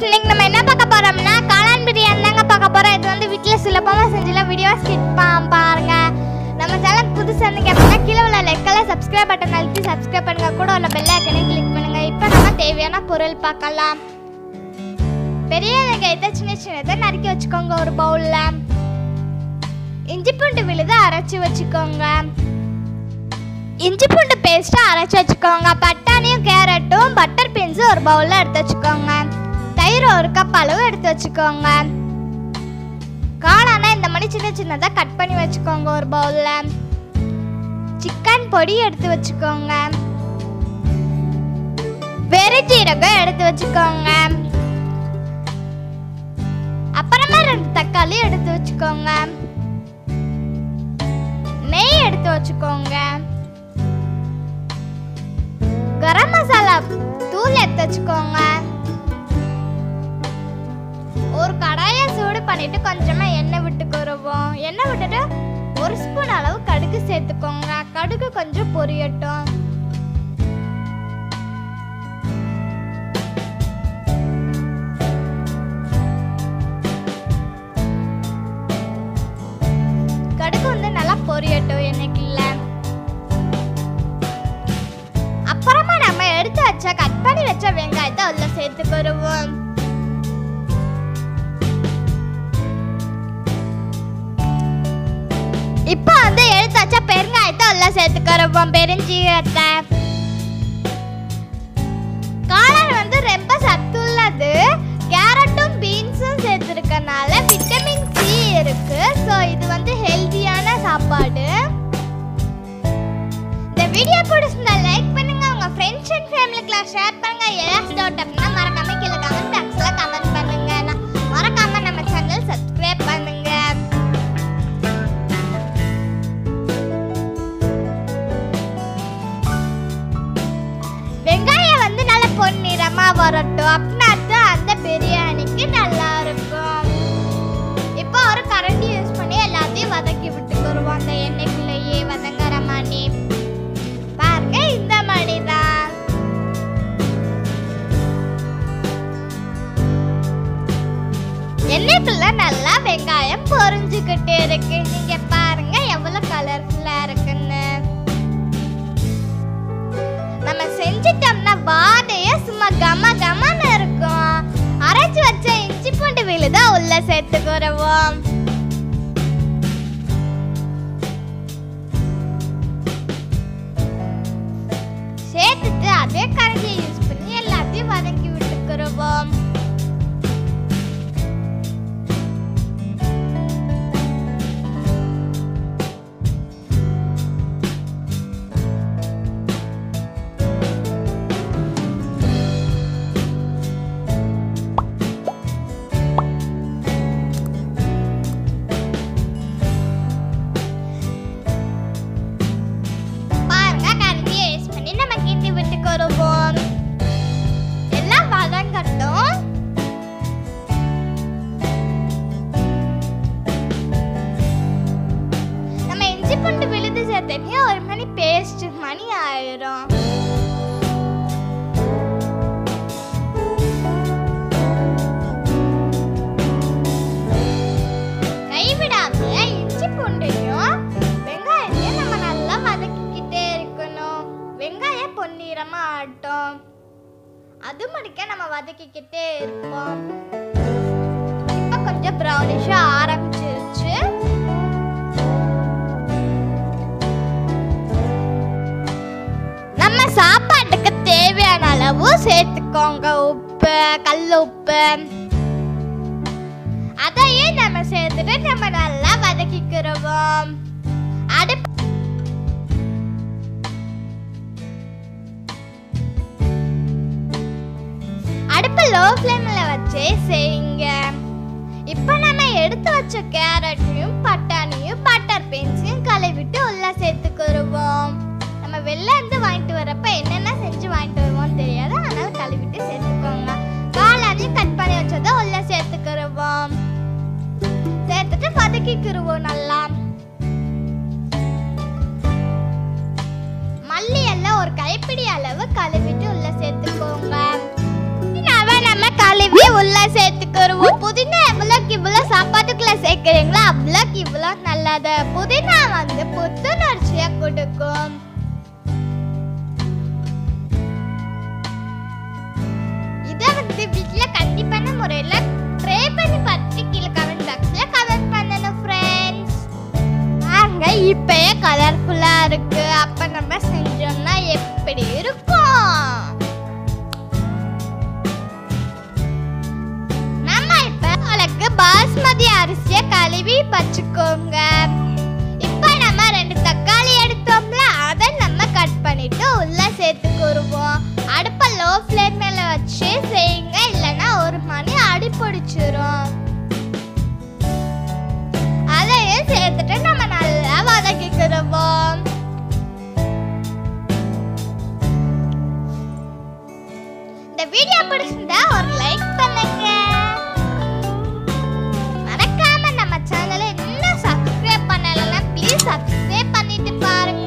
friends இன்னைக்கு நம்ம என்ன பார்க்க போறோம்னா காளான் பிரியாணி தாங்க பார்க்க போறோம் இது வந்து வீட்டில் சுலபமாக செஞ்சுல வீடியோ ஸ்கிப் பாருங்க நம்ம சேனல் புதுசாக இருந்து கேட்பீங்க கீழே உள்ள லெக்கெல்லாம் சப்ஸ்கிரைப் பட்டன் அழுத்தி சப்ஸ்கிரைப் பண்ணுங்க கூட உள்ள பெல் ஐக்கனை கிளிக் பண்ணுங்க இப்போ நம்ம தேவையான பொருள் பார்க்கலாம் பெரிய வெங்காயத்தை சின்ன சின்னதை நறுக்கி வச்சுக்கோங்க ஒரு பவுல்ல இஞ்சி பூண்டு விழுது அரைச்சி வச்சுக்கோங்க இஞ்சி பூண்டு பேஸ்ட்டை அரைச்சி வச்சுக்கோங்க பட்டாணியும் கேரட்டும் பட்டர் பீன்ஸும் ஒரு பவுலில் எடுத்து வச்சுக்கோங்க தயிர் ஒரு கப் அளவு எடுத்து வச்சுக்கோங்க காளானா இந்த மாதிரி சின்ன சின்னதாக கட் பண்ணி வச்சுக்கோங்க ஒரு பவுலில் சிக்கன் பொடி எடுத்து வச்சுக்கோங்க வெறுஜீரகம் எடுத்து வச்சுக்கோங்க அப்புறமா ரெண்டு தக்காளி எடுத்து வச்சுக்கோங்க நெய் எடுத்து வச்சுக்கோங்க கரம் மசாலா தூள் எடுத்து வச்சுக்கோங்க ஒரு கடாயை சூடு பண்ணிட்டு கொஞ்சமா எண்ணெய் விட்டுக்குருவோம் எண்ணெய் விட்டுட்டு ஒரு ஸ்பூன் அளவு கடுகு சேர்த்துக்கோங்க கடுகு கொஞ்சம் பொரியட்டும் கடுகு வந்து நல்லா பொரியட்டும் எண்ணெய்க்குள்ள அப்புறமா நம்ம எடுத்து வச்ச கட் பண்ணி வச்ச வெங்காயத்தை உள்ள சேர்த்துக்கிடுவோம் இப்போ வந்து எடுத்து வச்ச பெருங்காயத்தை உள்ள சேர்த்துக்கிடுவோம் பெருஞ்சீரகத்தை காளான் வந்து ரொம்ப சத்துள்ளது கேரட்டும் பீன்ஸும் சேர்த்துருக்கனால விட்டமின் சி இருக்கு ஸோ இது வந்து ஹெல்தியான சாப்பாடு இந்த வீடியோ பிடிச்சிருந்தா லைக் பண்ணுங்க உங்க ஃப்ரெண்ட்ஸ் அண்ட் ஃபேமிலிக்குலாம் ஷேர் பண்ணுங்க ஏதாச்சும் டவுட் அப்படின்னா மறக்காம கீழே கமெண்ட் பாக்ஸ்ல கமெண்ட் பண்ணுங்க நான் மறக்காம நம்ம சேனல் சப்ஸ்கிரைப் பண்ணுங்க வெங்காயம் வந்து நல்ல பொன்னிறமா வரட்டும் அப்படின்னா தான் அந்த பிரியாணிக்கு நல்லா இருக்கும் இப்போ ஒரு கரண்டி யூஸ் பண்ணி எல்லாத்தையும் வதக்கி விட்டுக்குருவோம் அந்த எண்ணெய்க்குள்ளேயே வதங்குற மாதிரி பாருங்க இந்த மாதிரி தான் எண்ணெய்க்குள்ள நல்லா வெங்காயம் பொரிஞ்சுக்கிட்டே இருக்கு நீங்க பாருங்க எவ்வளவு கலர்ஃபுல்லா இருக்குன்னு நம்ம செஞ்சிட்டோம்னா வாடையே சும்மா கம கமன்னு இருக்கும் அரைச்சு வச்ச இஞ்சி பூண்டு விழுதா உள்ள சேர்த்துக்கிறவோம் சேர்த்துட்டு அதே கரண்டியை யூஸ் பண்ணி எல்லாத்தையும் வதக்கி விட்டுக்கிறவோம் பாருங்க கரண்டியை யூஸ் பண்ணி நம்ம கிண்டி விட்டுக்கிறவோம் எல்லாம் வதங்கட்டும் நம்ம இஞ்சி பூண்டு விழுது சேர்த்தனே ஒரு மணி பேஸ்ட் மணி ஆயிரும் கைவிடாம இஞ்சி பூண்டையும் வெங்காயத்தையும் நம்ம நல்லா வதக்கிக்கிட்டே இருக்கணும் வெங்காயம் பொன்னிறமா ஆட்டும் அது முடிக்க நம்ம வதக்கிக்கிட்டே இருப்போம் இப்போ கொஞ்சம் ப்ரௌனிஷா ஆரம்பிச்சிருச்சு நம்ம சாப்பாட்டுக்கு தேவையான அளவு சேர்த்துக்கோங்க உப்பு கல் உப்பு அதையும் நம்ம சேர்த்துட்டு நம்ம நல்லா வதக்கிக்கிறோம் அடுப்பு அடுப்பு லோ ஃப்ளேமில் வச்சே செய்யுங்க இப்போ நம்ம எடுத்து வச்ச கேரட்டையும் பட்டாணியும் பட்டர் பீன்ஸையும் கழுவிட்டு உள்ள சேர்த்துக்கிடுவோம் நம்ம வெளில இருந்து வாங்கிட்டு வரப்ப என்னென்ன செஞ்சு வாங்கிட்டு வருவோம்னு தெரியாது அதனால கழுவிட்டு சேர்த்துக்கோங்க காளானையும் கட் பண்ணி வச்சதை உள்ள சேர்த்துக்கிடுவோம் சேர்த்துட்டு வதக்கிக்கிடுவோம் நல்லா மல்லி எல்லாம் ஒரு கைப்பிடி அளவு கழுவிட்டு உள்ள சேர்த்துக்கோங்க நம்ம நம்ம கழுவி உள்ள சேர்த்துக்கிடுவோம் புதினா எவ்வளோக்கு இவ்வளோ சாப்பாட்டுக்குள்ள சேர்க்குறீங்களோ அவ்வளோக்கு இவ்வளோ நல்லது புதினா வந்து புத்துணர்ச்சியை கொடுக்கும் இதை வந்து வீட்டில் கண்டிப்பான முறையில் ட்ரை பண்ணி பார்த்துட்டு கீழே கமெண்ட் பாக்ஸில் கமெண்ட் பண்ணணும் ஃப்ரெண்ட்ஸ் பாருங்க இப்பயே கலர்ஃபுல்லா இருக்கு அப்ப நம்ம செஞ்சோம்னா எப்படி இருக்கும் நம்ம இப்ப உங்களுக்கு பாஸ்மதி அரிசியை கழுவி வச்சுக்கோங்க இப்ப நம்ம ரெண்டு தக்காளி எடுத்தோம்ல அதை நம்ம கட் பண்ணிட்டு உள்ள சேர்த்துக்குருவோம் அடுப்பை லோ ஃப்ளேம் மேல வச்சு செய்யுங்க இல்லைன்னா ஒரு மணி அடி பிடிச்சிரும் அதையும் சேர்த்துட்டு நம்ம நல்லா வதக்கிக்கிடுவோம் இந்த வீடியோ பிடிச்சிருந்தா ஒரு லைக் பண்ணுங்க மறக்காம நம்ம சேனலை இன்னும் சப்ஸ்கிரைப் பண்ணலைன்னா ப்ளீஸ் சப்ஸ்கிரைப் பண்ணிட்டு பாருங்க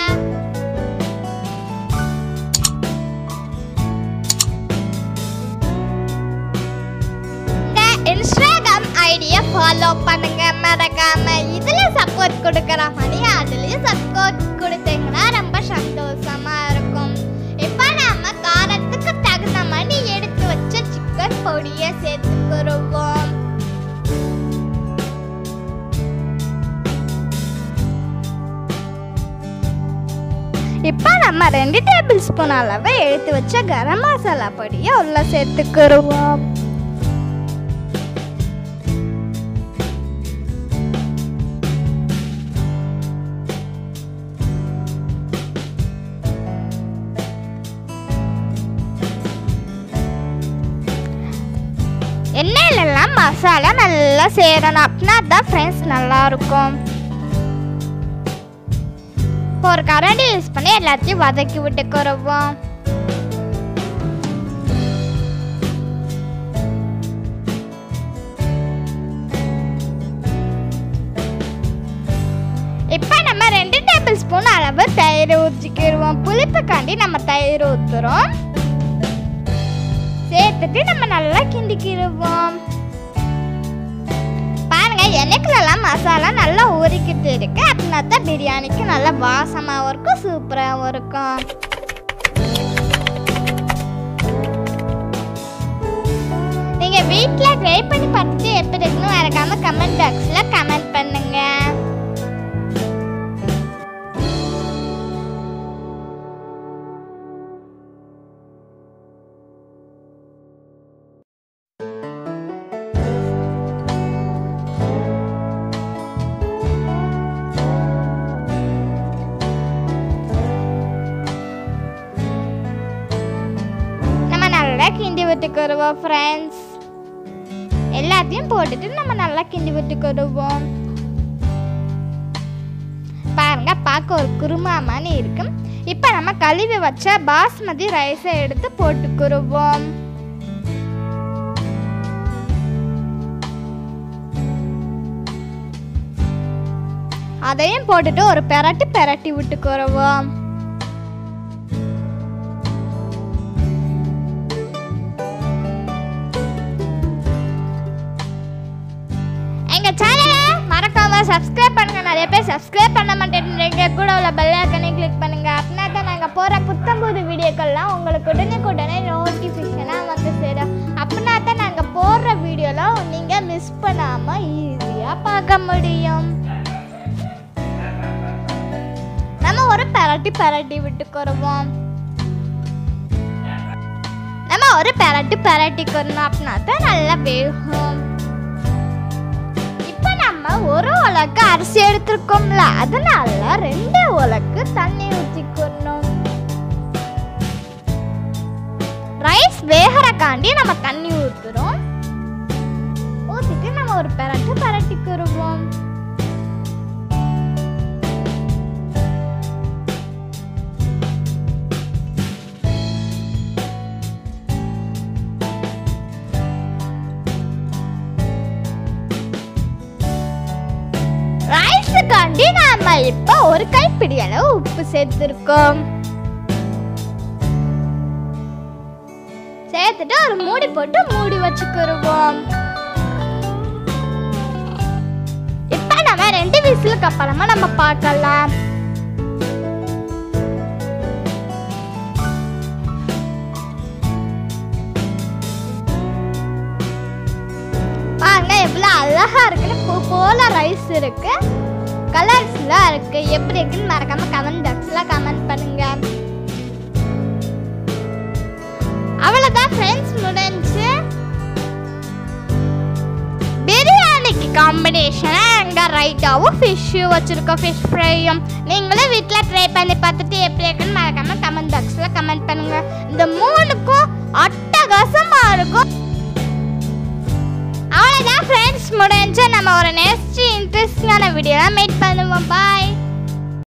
இந்த இன்ஸ்டாகிராம் ஐடியை ஃபாலோ பண்ணுங்க மறக்காம இதுல சப்போர்ட் கொடுக்குற மாதிரி அதுலயும் சப்போர்ட் கொடுத்தீங்கன்னா ரொம்ப சந்தோஷமா இருக்கும் இப்போ நாம காரத்துக்கு தகுந்த மாதிரி எடுத்து வச்ச சிக்கன் பொடியை சேர்த்துக்கிடுவோம் இப்போ நம்ம ரெண்டு டேபிள் ஸ்பூன் அளவு எடுத்து வச்ச கரம் மசாலா பொடியை உள்ள சேர்த்துக்கிடுவோம் எண்ணெயிலெல்லாம் மசாலா நல்லா சேரணும் அப்படின்னா தான் ஃப்ரெண்ட்ஸ் நல்லா இருக்கும் இப்போ ஒரு கரண்டி யூஸ் பண்ணி எல்லாத்தையும் வதக்கி விட்டுக்கிறோம் இப்போ நம்ம ரெண்டு டேபிள் ஸ்பூன் அளவு தயிர் ஊற்றிக்கிடுவோம் புளிப்புக்காண்டி நம்ம தயிர் ஊற்றுறோம் சேர்த்துட்டு நம்ம நல்லா கிண்டிக்கிடுவோம் பாருங்க எண்ணெய்க்குள்ளலாம் மசாலா நல்லா ஊறிக்கிட்டு இருக்கு அப்படின்னா தான் பிரியாணிக்கு நல்லா வாசமாகவும் இருக்கும் சூப்பராகவும் இருக்கும் நீங்க வீட்டில் ட்ரை பண்ணி பார்த்துட்டு எப்படி இருக்குன்னு மறக்காம கமெண்ட் பாக்ஸில் கமெண்ட் பண்ணுங்க நம்ம நல்லா கிண்டி விட்டுக்கிடுவோம் ஃப்ரெண்ட்ஸ் எல்லாத்தையும் போட்டுட்டு நம்ம நல்லா கிண்டி விட்டுக்கிடுவோம் பாருங்க பார்க்க ஒரு குருமா மாதிரி இருக்கும் இப்போ நம்ம கழுவி வச்ச பாஸ்மதி ரைஸை எடுத்து போட்டுக்கிடுவோம் அதையும் போட்டுட்டு ஒரு பெரட்டி பெரட்டி விட்டுக்கிடுவோம் எங்க சேனலை மறக்காம சப்ஸ்கிரைப் பண்ணுங்க நிறைய பேர் சப்ஸ்கிரைப் பண்ண மாட்டேன்றீங்க கூட உள்ள பெல் ஐக்கனை கிளிக் பண்ணுங்க அப்படின்னா தான் நாங்கள் போகிற புத்தம் புது வீடியோக்கள்லாம் உங்களுக்கு உடனுக்குடனே நோட்டிஃபிகேஷனாக வந்து சேரும் அப்படின்னா தான் நாங்கள் போடுற வீடியோலாம் நீங்கள் மிஸ் பண்ணாமல் ஈஸியாக பார்க்க முடியும் நம்ம ஒரு பரட்டி பரட்டி விட்டுக்குருவோம் நம்ம ஒரு பரட்டு பரட்டிக்கணும் அப்படின்னா தான் நல்லா வேகும் இப்போ நம்ம ஒரு உலக்கு அரிசி எடுத்திருக்கோம்ல அதனால ரெண்டு உலக்கு தண்ணி ஊற்றிக்கணும் ரைஸ் வேகறக்காண்டி நம்ம தண்ணி ஊற்றுறோம் ஊற்றிட்டு நம்ம ஒரு பெரட்டு பரட்டிக்கிருவோம் ரைஸுக்காண்டி நாம இப்போ ஒரு கைப்பிடி அளவு உப்பு சேர்த்துருக்கோம் சேர்த்துட்டு எடுத்துட்டு ஒரு மூடி போட்டு மூடி வச்சுக்கிருவோம் இப்போ நம்ம ரெண்டு விசிலுக்கு அப்புறமா நம்ம பார்க்கலாம் பாருங்க எவ்வளோ அழகா இருக்குன்னு பூ போல ரைஸ் இருக்கு கலர்ஸ்லாம் இருக்கு எப்படி இருக்குன்னு மறக்காம கமெண்ட் பாக்ஸ்ல கமெண்ட் பண்ணுங்க அவ்வளோதான் ஃப்ரெண்ட்ஸ் முடிஞ்சு பிரியாணிக்கு காம்பினேஷனாக எங்கள் ரைட்டாவும் ஃபிஷ்ஷு வச்சுருக்கோம் ஃபிஷ் ஃப்ரையும் நீங்களும் வீட்டில் ட்ரை பண்ணி பார்த்துட்டு எப்படி இருக்குன்னு மறக்காம கமெண்ட் பாக்ஸில் கமெண்ட் பண்ணுங்க இந்த மூணுக்கும் அட்டகாசமாக இருக்கும் அவ்வளோதான் ஃப்ரெண்ட்ஸ் முடிஞ்சு நம்ம ஒரு நெக்ஸ்ட் இன்ட்ரெஸ்டிங்கான வீடியோலாம் மீட் பண்ணுவோம் பாய்